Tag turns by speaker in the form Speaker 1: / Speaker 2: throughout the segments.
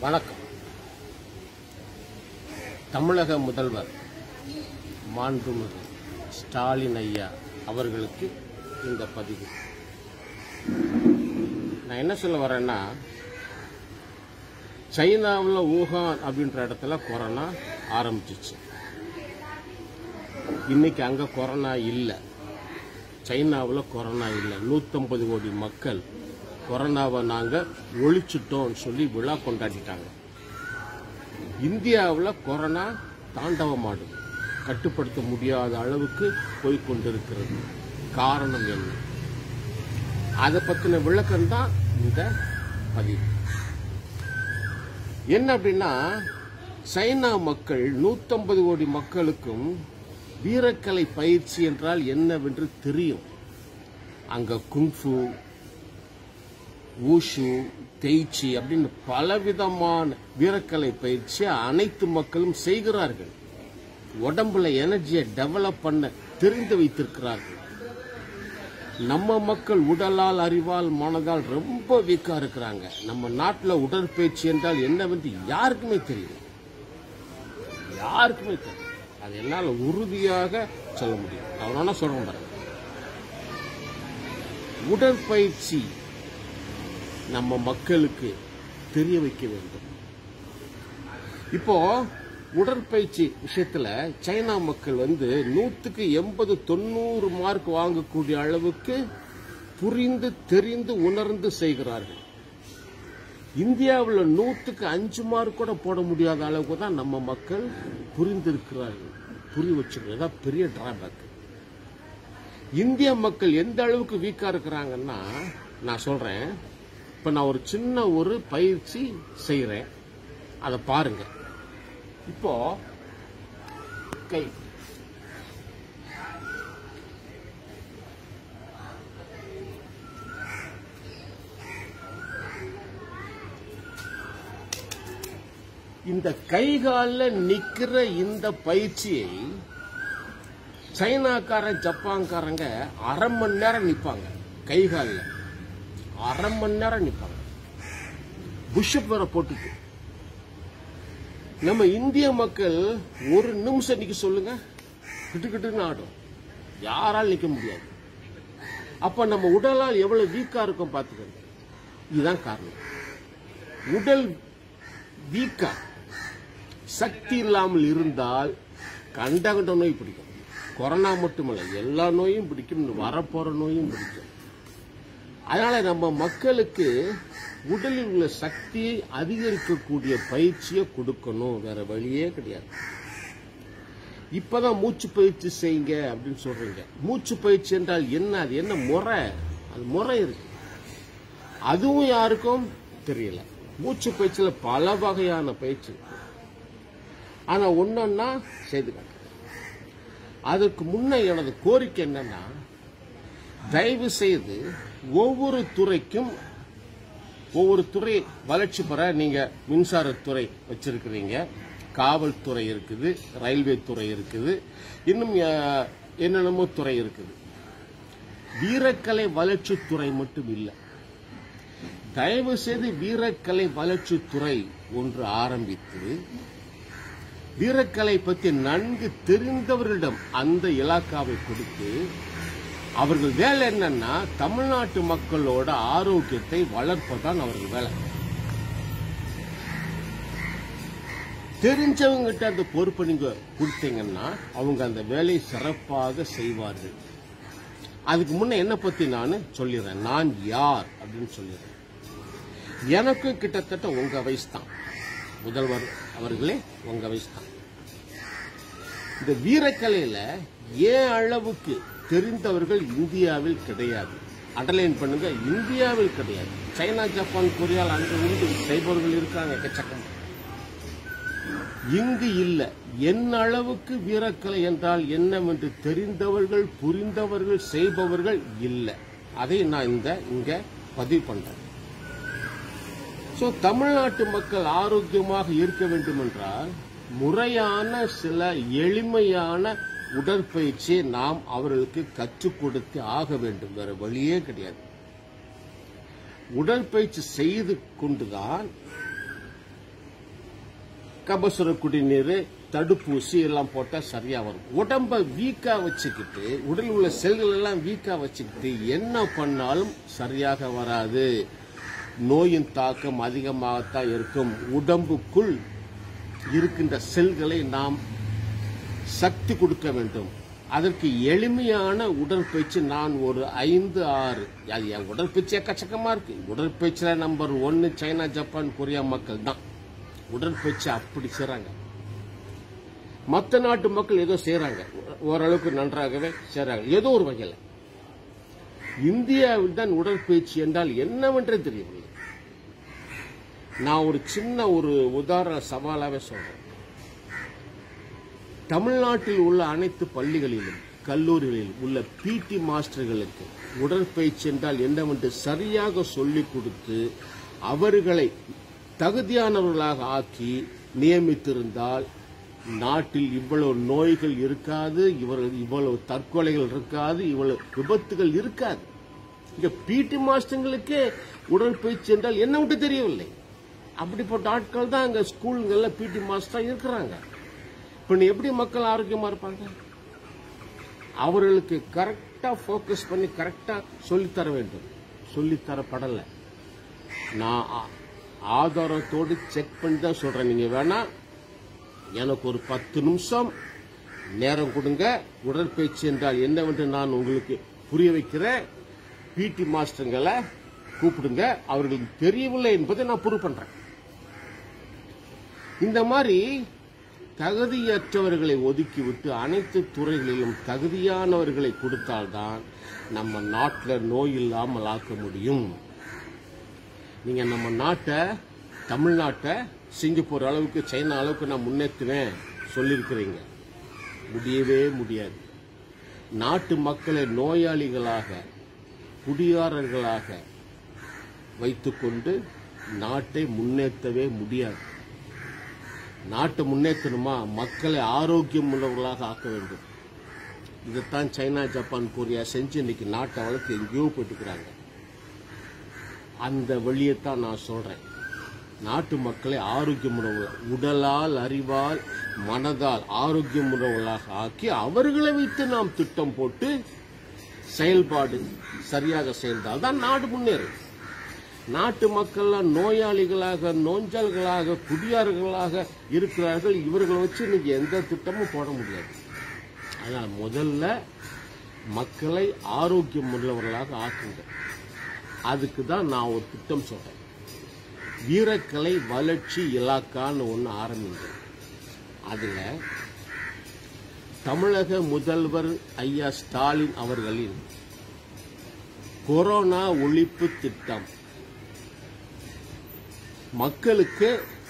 Speaker 1: வணக்கம் தமிழக முதல்வர் மாண்புமிகு ஸ்டாலின் ஐயா அவர்களுக்கு இந்த பதிவு நான் என்ன சொல்ல வரேன்னா சைனாவில் ஊகான் அப்படின்ற இடத்துல கொரோனா ஆரம்பிச்சிச்சு இன்னைக்கு அங்கே கொரோனா இல்லை சைனாவில் கொரோனா இல்லை நூற்றம்பது கோடி மக்கள் கொரோனாவை நாங்கள் ஒழிச்சிட்டோம்னு சொல்லி விழா கொண்டாடிட்டாங்க இந்தியாவில் கொரோனா தாண்டவமாடுது கட்டுப்படுத்த முடியாத அளவுக்கு போய் கொண்டிருக்கிறது காரணம் என்ன அதை பற்றின விளக்கம் தான் இந்த பதிவு என்ன அப்படின்னா சைனா மக்கள் நூற்றம்பது கோடி மக்களுக்கும் வீரக்கலை பயிற்சி என்றால் என்னவென்று தெரியும் அங்க குங்ஃபு ஊஷு தெய்ச்சி அப்படின்னு பலவிதமான வீரக்கலை பயிற்சியை அனைத்து மக்களும் செய்கிறார்கள் உடம்புல எனர்ஜியை டெவலப் பண்ண தெரிந்து வைத்திருக்கிறார்கள் நம்ம மக்கள் உடலால் அறிவால் மனதால் ரொம்ப வீக்கா இருக்கிறாங்க நம்ம நாட்டில் உடற்பயிற்சி என்றால் என்னவென்று யாருக்குமே தெரியல யாருக்குமே தெரியல அது என்னால் உறுதியாக சொல்ல முடியும் அவனா சொல்றேன் பாருங்க உடற்பயிற்சி நம்ம மக்களுக்கு தெரிய வைக்க வேண்டும் இப்போ உடற்பயிற்சி விஷயத்துல சைனா மக்கள் வந்து நூத்துக்கு எண்பது தொண்ணூறு மார்க் வாங்கக்கூடிய அளவுக்கு புரிந்து தெரிந்து உணர்ந்து செய்கிறார்கள் இந்தியாவில் நூற்றுக்கு அஞ்சு மார்க் கூட போட முடியாத அளவுக்கு தான் நம்ம மக்கள் புரிந்திருக்கிறார்கள் புரி வச்சுக்கிறது தான் பெரிய டிராபேக் இந்திய மக்கள் எந்த அளவுக்கு வீக்கா இருக்கிறாங்கன்னா நான் சொல்றேன் இப்ப நான் ஒரு சின்ன ஒரு பயிற்சி செய்யறேன் அதை பாருங்க இப்போ கை இந்த கைகாலில் நிக்கிற இந்த பயிற்சியை சைனாக்காரன் ஜப்பான்காரங்க அரை மணி நேரம் நிப்பாங்க கைகாலில் அரை மணி நேரம் நிப்பாங்க புஷ்அப் வேற போட்டுட்டு நம்ம இந்திய மக்கள் ஒரு நிமிஷம் நிக்க சொல்லுங்க கிட்டு கிட்டுன்னு ஆடும் யாரால் நிக்க முடியாது அப்ப நம்ம உடலால் எவ்வளவு வீக்கா இருக்கும் பாத்துக்கோங்க இதுதான் காரணம் உடல் வீக்கா சக்தி இல்லாமல் இருந்தால் கண்ட கண்ட நோய் பிடிக்கும் கொரோனா மட்டுமல்ல எல்லா நோயும் பிடிக்கும் வரப்போற நோயும் பிடிக்கும் அதனால நம்ம மக்களுக்கு உடலில் உள்ள சக்தியை அதிகரிக்கக்கூடிய பயிற்சியை கொடுக்கணும் வேற வழியே கிடையாது இப்பதான் மூச்சு பயிற்சி செய்யுங்க அப்படின்னு சொல்றீங்க மூச்சு பயிற்சி என்றால் என்ன அது என்ன முறை அது முறை இருக்கு அதுவும் யாருக்கும் தெரியல மூச்சு பயிற்சியில பல வகையான பயிற்சி இருக்கு ஆனா ஒன்னொன்னா செய்து காட்டுறேன் அதற்கு முன்ன எனது கோரிக்கை என்னன்னா தயவு செய்து ஒவ்வொரு துறைக்கும் ஒவ்வொரு துறை வளர்ச்சி பெற நீங்க மின்சாரத்துறை வச்சிருக்கிறீங்க காவல்துறை இருக்குது ரயில்வே துறை இருக்குது இன்னும் அஹ், என்னென்னமோ துறை இருக்குது வீரக்கலை வளர்ச்சித்துறை மட்டும் இல்லை தயவு செய்து வீரக்கலை வளர்ச்சித்துறை ஒன்று ஆரம்பித்து வீரக்கலை பற்றி நன்கு தெரிந்தவர்களிடம் அந்த இலாக்காவை கொடுத்து அவர்கள் வேலை என்னன்னா தமிழ்நாட்டு மக்களோட ஆரோக்கியத்தை வளர்ப்பதான் அவர்கள் வேலை தெரிஞ்சவங்ககிட்ட அந்த பொறுப்பை நீங்க கொடுத்தீங்கன்னா அவங்க அந்த வேலையை சிறப்பாக செய்வார்கள் அதுக்கு முன்ன என்ன பத்தி நான் சொல்லிடுறேன் நான் யார் அப்படின்னு சொல்லிடுறேன் எனக்கும் கிட்டத்தட்ட உங்க வயசு தான் முதல்வர் அவர்களே உங்க வயசு தான் இந்த வீரக்கலையில ஏன் அளவுக்கு தெரிந்தவர்கள் இந்தியாவில் கிடையாது அண்டர்லைன் பண்ணுங்க இந்தியாவில் கிடையாது சைனா ஜப்பான் கொரியால் அங்கு இங்கு செய்பவர்கள் இருக்காங்க எக்கச்சக்கம் இங்கு இல்ல என்ன அளவுக்கு வீரக்கலை என்றால் என்னவென்று தெரிந்தவர்கள் புரிந்தவர்கள் செய்பவர்கள் இல்லை அதை நான் இந்த இங்க பதிவு பண்றேன் சோ தமிழ்நாட்டு மக்கள் ஆரோக்கியமாக இருக்க வேண்டும் என்றால் முறையான சில எளிமையான உடற்பயிற்சியை நாம் அவர்களுக்கு கற்றுக் கொடுத்து ஆக வேண்டும் வேற வழியே கிடையாது உடற்பயிற்சி செய்து கொண்டுதான் கபசுர குடிநீர் தடுப்பூசி எல்லாம் போட்டா சரியா வரும் உடம்ப வீக்கா வச்சுக்கிட்டு உடல் உள்ள செல்கள் எல்லாம் வீக்கா வச்சுக்கிட்டு என்ன பண்ணாலும் சரியாக வராது நோயின் தாக்கம் அதிகமாகத்தான் இருக்கும் உடம்புக்குள் இருக்கின்ற செல்களை நாம் சக்தி கொடுக்க வேண்டும் அதற்கு எளிமையான உடற்பயிற்சி நான் ஒரு ஐந்து ஆறு அது என் உடற்பயிற்சி எக்கச்சக்கமா இருக்கு உடற்பயிற்சியில நம்பர் ஒன்னு சைனா ஜப்பான் கொரியா மக்கள் தான் உடற்பயிற்சி அப்படி செய்றாங்க மற்ற நாட்டு மக்கள் ஏதோ செய்றாங்க ஓரளவுக்கு நன்றாகவே செய்றாங்க ஏதோ ஒரு வகையில் இந்தியாவில் தான் உடற்பயிற்சி என்றால் என்னவென்றே தெரியவில்லை நான் ஒரு சின்ன ஒரு உதாரண சவாலாவே சொல்றேன் தமிழ்நாட்டில் உள்ள அனைத்து பள்ளிகளிலும் கல்லூரிகளில் உள்ள பிடி மாஸ்டர்களுக்கு உடற்பயிற்சி என்றால் என்னவென்று சரியாக சொல்லிக் கொடுத்து அவர்களை தகுதியானவர்களாக ஆக்கி நியமித்திருந்தால் நாட்டில் இவ்வளவு நோய்கள் இருக்காது இவர்கள் இவ்வளவு தற்கொலைகள் இருக்காது இவ்வளவு விபத்துகள் இருக்காது இங்க பிடி மாஸ்டர்களுக்கே உடற்பயிற்சி என்றால் என்ன விட்டு தெரியவில்லை அப்படிப்பட்ட ஆட்கள் தான் அங்க ஸ்கூல்கள்ல பிடி மாஸ்டரா இருக்கிறாங்க இப்ப நீ எப்படி மக்கள் ஆரோக்கியமா இருப்பாங்க அவர்களுக்கு கரெக்டா ஃபோக்கஸ் பண்ணி கரெக்டா சொல்லித்தர வேண்டும் சொல்லித்தரப்படல நான் ஆ- ஆதாரத்தோடு செக் பண்ணி தான் சொல்றேன் நீங்க வேணா எனக்கு ஒரு பத்து நிமிஷம் நேரம் கொடுங்க உடற்பயிற்சி என்றால் என்னவென்று நான் உங்களுக்கு புரிய வைக்கிறேன் பிடி மாஸ்டர்களை கூப்பிடுங்க அவர்களுக்கு தெரியவில்லை என்பதை நான் ப்ரூவ் பண்றேன் இந்த மாதிரி தகுதியற்றவர்களை ஒதுக்கிவிட்டு அனைத்து துறைகளிலும் தகுதியானவர்களை கொடுத்தால்தான் நம்ம நாட்டில் நோய் இல்லாமல் ஆக்க முடியும் நீங்க நம்ம நாட்டை தமிழ்நாட்டை சிங்கப்பூர் அளவுக்கு சைனா அளவுக்கு நான் முன்னேற்றுவேன் சொல்லியிருக்கிறீங்க முடியவே முடியாது நாட்டு மக்களை நோயாளிகளாக குடியாரர்களாக வைத்துக்கொண்டு நாட்டை முன்னேற்றவே முடியாது நாட்டை முன்னேற்றணுமா மக்களை ஆரோக்கியம் உள்ளவர்களாக ஆக்க வேண்டும் இதைத்தான் சைனா ஜப்பான் கொரியா செஞ்சு இன்னைக்கு நாட்டை வளர்த்து எங்கேயோ போயிட்டுக்கிறாங்க அந்த வழியைத்தான் நான் சொல்றேன் நாட்டு மக்களை ஆரோக்கியம் உணவுகள் உடலால் அறிவால் மனதால் ஆரோக்கியம் உணவுகளாக ஆக்கி அவர்களை வைத்து நாம் திட்டம் போட்டு செயல்பாடு சரியாக செயல்தால் தான் நாடு முன்னேறும் நாட்டு மக்கள்லாம் நோயாளிகளாக நோஞ்சால்களாக குடியார்களாக இருக்கிறார்கள் இவர்களை வச்சு இன்னைக்கு எந்த திட்டமும் போட முடியாது அதனால் முதல்ல மக்களை ஆரோக்கியம் உள்ளவர்களாக ஆக்குங்க அதுக்கு தான் நான் ஒரு திட்டம் சொல்றேன் வீரக்கலை வளர்ச்சி இலாக்கான்னு ஒன்று ஆரம்பிங்க அதுல தமிழக முதல்வர் ஐயா ஸ்டாலின் அவர்களின் கொரோனா ஒழிப்பு திட்டம் மக்களுக்கு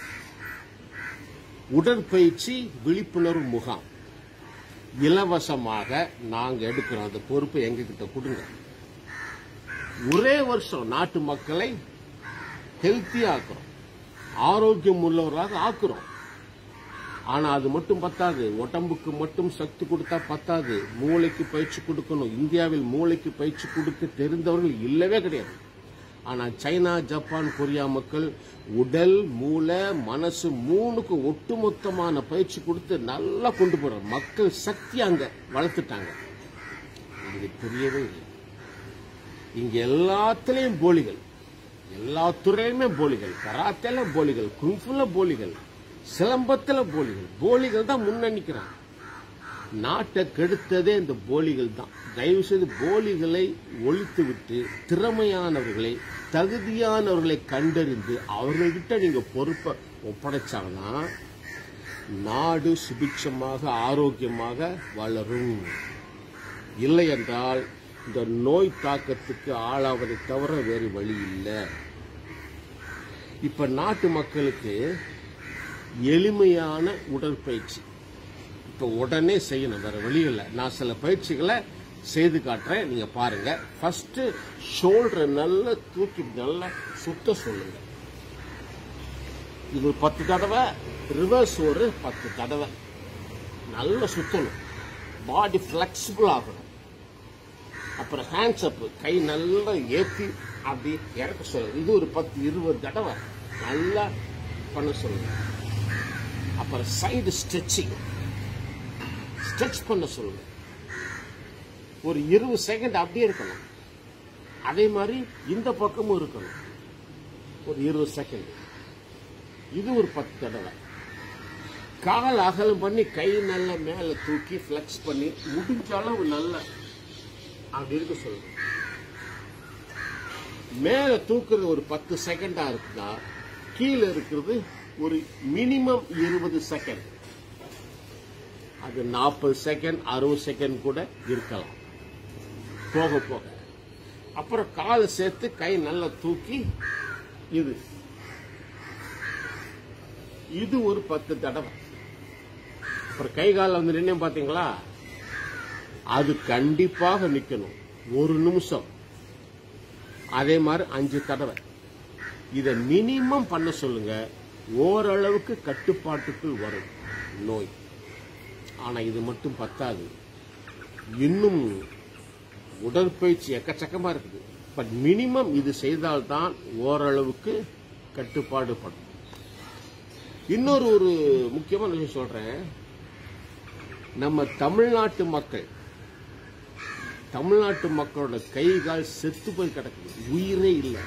Speaker 1: உடற்பயிற்சி விழிப்புணர்வு முகாம் இலவசமாக நாங்க எடுக்கிறோம் அந்த பொறுப்பை எங்க கிட்ட கொடுங்க ஒரே வருஷம் நாட்டு மக்களை ஹெல்த்தியா ஆக்குறோம் ஆரோக்கியம் உள்ளவர்களாக ஆக்குறோம் ஆனா அது மட்டும் பத்தாது உடம்புக்கு மட்டும் சக்தி கொடுத்தா பத்தாது மூளைக்கு பயிற்சி கொடுக்கணும் இந்தியாவில் மூளைக்கு பயிற்சி கொடுக்க தெரிந்தவர்கள் இல்லவே கிடையாது ஆனா சைனா ஜப்பான் கொரியா மக்கள் உடல் மூளை மனசு மூணுக்கு ஒட்டுமொத்தமான பயிற்சி கொடுத்து நல்லா கொண்டு போறாங்க மக்கள் சக்தி அங்க வளர்த்துட்டாங்க இது புரியவே இல்லை இங்க எல்லாத்துலயும் போலிகள் எல்லா துறையிலுமே போலிகள் கராத்தேல போலிகள் குங்ஃபுல போலிகள் சிலம்பத்துல போலிகள் போலிகள் தான் முன்னணிக்கிறாங்க நாட்டை கெடுத்ததே இந்த போலிகள் தான் தயவு செய்து போலிகளை ஒழித்து விட்டு திறமையானவர்களை தகுதியானவர்களை கண்டறிந்து அவர்கள்கிட்ட நீங்க பொறுப்பை ஒப்படைச்சாங்கன்னா நாடு சுபிட்சமாக ஆரோக்கியமாக வளரும் இல்லை என்றால் இந்த நோய் தாக்கத்துக்கு ஆளாவதை தவிர வேறு வழி இல்லை இப்ப நாட்டு மக்களுக்கு எளிமையான உடற்பயிற்சி இப்ப உடனே செய்யணும் வேற வழி இல்லை நான் சில பயிற்சிகளை செய்து காட்டுறேன் நீங்க பாருங்க ஃபர்ஸ்ட் ஷோல்டரை நல்லா தூக்கி நல்லா சுத்த சொல்லுங்க இது ஒரு பத்து தடவை ரிவர்ஸ் ஒரு பத்து தடவை நல்லா சுத்தணும் பாடி ஃபிளெக்சிபிள் ஆகணும் அப்புறம் ஹேண்ட்ஸ் அப் கை நல்லா ஏத்தி அப்படி இறக்க சொல்லுங்க இது ஒரு பத்து இருபது தடவை நல்லா பண்ண சொல்லுங்க அப்புறம் சைடு ஸ்ட்ரெச்சிங் ஸ்ட்ரெச் பண்ண சொல்லுங்க ஒரு இருபது செகண்ட் அப்படியே இருக்கணும் அதே மாதிரி இந்த பக்கமும் இருக்கணும் ஒரு இருபது செகண்ட் இது ஒரு பத்து தடவை கால் அகலம் பண்ணி கை நல்ல மேல தூக்கி ஃப்ளெக்ஸ் பண்ணி முடிஞ்ச அளவு நல்ல அப்படி இருக்க சொல்லுங்க மேல தூக்குறது ஒரு பத்து செகண்டா இருக்குன்னா கீழே இருக்கிறது ஒரு மினிமம் இருபது செகண்ட் அது நாற்பது செகண்ட் அறுபது செகண்ட் கூட இருக்கலாம் போக போக அப்புறம் காலை சேர்த்து கை நல்லா தூக்கி இது இது ஒரு பத்து தடவை அப்புறம் கை கால வந்து நின்று பாத்தீங்களா அது கண்டிப்பாக நிக்கணும் ஒரு நிமிஷம் அதே மாதிரி அஞ்சு தடவை இதை மினிமம் பண்ண சொல்லுங்க ஓரளவுக்கு கட்டுப்பாட்டுக்குள் வரும் நோய் ஆனா இது மட்டும் பத்தாது இன்னும் உடற்பயிற்சி எக்கச்சக்கமா இருக்குது பட் மினிமம் இது செய்தால்தான் ஓரளவுக்கு கட்டுப்பாடு படும் இன்னொரு ஒரு முக்கியமான விஷயம் சொல்றேன் நம்ம தமிழ்நாட்டு மக்கள் தமிழ்நாட்டு மக்களோட கை கால் செத்து போய் கிடக்குது உயிரே இல்லை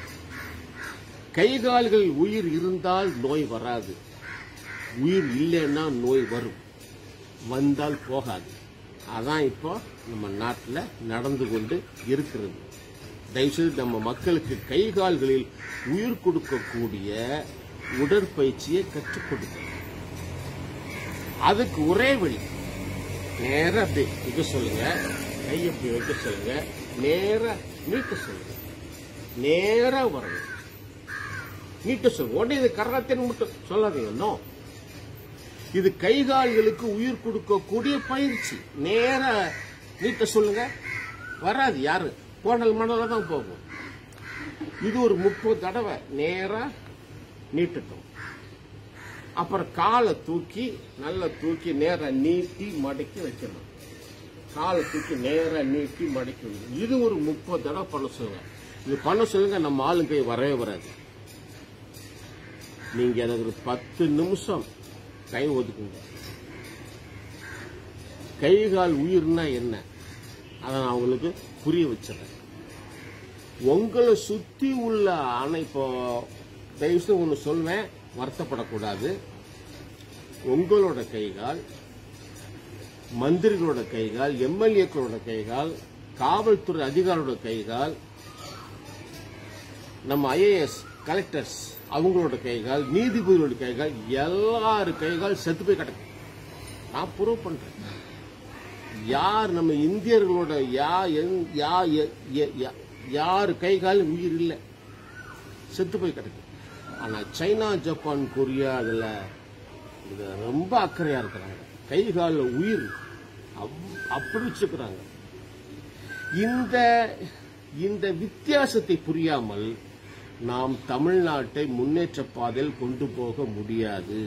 Speaker 1: கை கால்கள் உயிர் இருந்தால் நோய் வராது உயிர் இல்லைன்னா நோய் வரும் வந்தால் போகாது அதான் இப்போ நம்ம நாட்டில் நடந்து கொண்டு இருக்கிறது தயவுசெய்து நம்ம மக்களுக்கு கை கால்களில் உயிர் கொடுக்கக்கூடிய உடற்பயிற்சியை கற்றுக் கொடுக்கணும் அதுக்கு ஒரே வழி நேரா அப்படி வைக்க சொல்லுங்க கை அப்படி வைக்க சொல்லுங்க நேரா நீட்ட சொல்லுங்க நேரா வரணும் நீட்ட சொல்லுங்க உடனே இது கரகத்தின் மட்டும் சொல்லாதீங்க நோ இது கை கால்களுக்கு உயிர் கொடுக்கக்கூடிய பயிற்சி நேரா நீட்ட சொல்லுங்க வராது யாரு கோணல் மணல தான் போகும் இது ஒரு முப்பது தடவை நேரா நீட்டட்டும் அப்புறம் காலை தூக்கி நல்லா தூக்கி நேரா நீட்டி மடக்கி வைக்கணும் காலை தூக்கி நேரா நீட்டி மடக்கி வைக்கணும் இது ஒரு முப்பது தடவை பண்ண சொல்லுங்க இது பண்ண சொல்லுங்க நம்ம ஆளுங்க வரவே வராது நீங்க எனக்கு ஒரு பத்து நிமிஷம் கை ஒதுக்குங்க கை கால் உயிர்னா என்ன அதை நான் உங்களுக்கு புரிய வச்சிடறேன் உங்களை சுத்தி உள்ள அணை இப்போ தயவுசெய்து ஒன்று சொல்வேன் வருத்தப்படக்கூடாது உங்களோட கைகால் மந்திரிகளோட கைகால் எம்எல்ஏக்களோட கைகால் காவல்துறை அதிகாரியோட கைகால் நம்ம ஐஏஎஸ் கலெக்டர்ஸ் அவங்களோட கைகால் நீதிபதிகளோட கைகால் எல்லாரு கைகால் செத்து போய் கிடக்கு நான் ப்ரூவ் பண்றேன் யார் நம்ம இந்தியர்களோட யா எந்- யா எ- எ- யா- யார் கைகால் உயிர் இல்லை செத்து போய் கிடக்கு ஆனா சைனா ஜப்பான் கொரியா அதுல இது ரொம்ப அக்கறையா இருக்கிறாங்க கை கால்ல உயிர் அவ்- அப்படி வச்சுக்கிறாங்க இந்த இந்த வித்தியாசத்தை புரியாமல் நாம் தமிழ்நாட்டை முன்னேற்ற பாதையில் கொண்டு போக முடியாது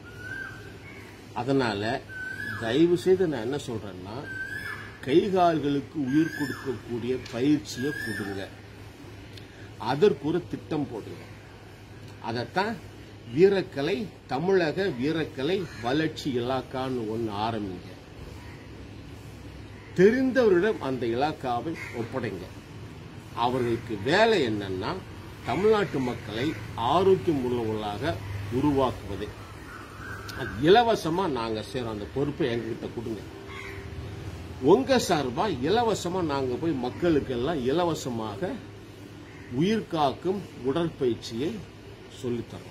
Speaker 1: அதனால தயவு செய்து நான் என்ன சொல்றேன்னா கை கால்களுக்கு உயிர் கொடுக்கக்கூடிய பயிற்சியை கொடுங்க அதற்கு ஒரு திட்டம் போடுங்க அதைத்தான் வீரக்கலை தமிழக வீரக்கலை வளர்ச்சி இலாக்கான்னு ஒன்று ஆரம்பிங்க தெரிந்தவரிடம் அந்த இலாக்காவை ஒப்படைங்க அவர்களுக்கு வேலை என்னன்னா தமிழ்நாட்டு மக்களை ஆரோக்கியம் உள்ளவர்களாக உருவாக்குவதே அது இலவசமா நாங்க செய்றோம் அந்த பொறுப்பை எங்ககிட்ட கொடுங்க உங்க சார்பா இலவசமா நாங்க போய் மக்களுக்கு எல்லாம் இலவசமாக உயிர் காக்கும் உடற்பயிற்சியை சொல்லித்தரோம்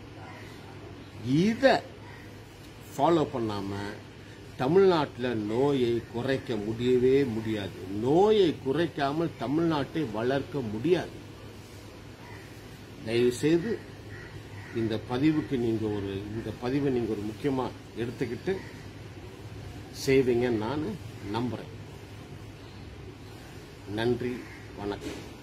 Speaker 1: இத ஃபாலோ பண்ணாம தமிழ்நாட்டில் நோயை குறைக்க முடியவே முடியாது நோயை குறைக்காமல் தமிழ்நாட்டை வளர்க்க முடியாது தயவு செய்து இந்த பதிவுக்கு நீங்க ஒரு இந்த பதிவை நீங்க ஒரு முக்கியமா எடுத்துக்கிட்டு செய்வீங்கன்னு நான் நம்புறேன் நன்றி வணக்கம்